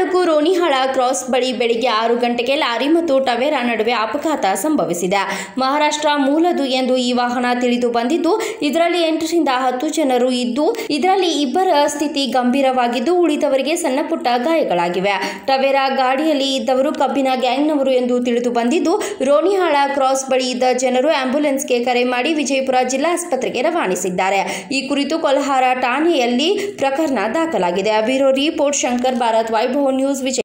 taluk ರೋಣಿಹಾಳ cross ಬಳಿ ಬೆಳಿಗ್ಗೆ ಆರು ಗಂಟೆಗೆ ಲಾರಿ ಮತ್ತು ಟವೇರಾ ನಡುವೆ ಅಪಘಾತ ಸಂಭವಿಸಿದೆ ಮಹಾರಾಷ್ಟ್ರ ಮೂಲದು ಎಂದು ಈ ವಾಹನ ತಿಳಿದು ಬಂದಿದ್ದು ಇದರಲ್ಲಿ ಎಂಟರಿಂದ ಹತ್ತು ಜನರು ಇದ್ದು ಇದರಲ್ಲಿ ಇಬ್ಬರ ಸ್ಥಿತಿ ಗಂಭೀರವಾಗಿದ್ದು ಉಳಿದವರಿಗೆ ಸಣ್ಣ ಪುಟ್ಟ ಗಾಯಗಳಾಗಿವೆ ಟವೇರಾ ಗಾಡಿಯಲ್ಲಿ ಇದ್ದವರು ಕಬ್ಬಿನ ಗ್ಯಾಂಗ್ನವರು ಎಂದು ತಿಳಿದು ಬಂದಿದ್ದು ರೋಣಿಹಾಳ ಕ್ರಾಸ್ ಬಳಿ ಇದ್ದ ಜನರು ಆಂಬ್ಯುಲೆನ್ಸ್ಗೆ ಕರೆ ಮಾಡಿ ವಿಜಯಪುರ ಜಿಲ್ಲಾ ಆಸ್ಪತ್ರೆಗೆ ರವಾನಿಸಿದ್ದಾರೆ ಈ ಕುರಿತು ಕೊಲ್ಹಾರ ಠಾಣೆಯಲ್ಲಿ ಪ್ರಕರಣ ದಾಖಲಾಗಿದೆ bureau report Shankar Bharat Vaibhav news ವಿಜಯ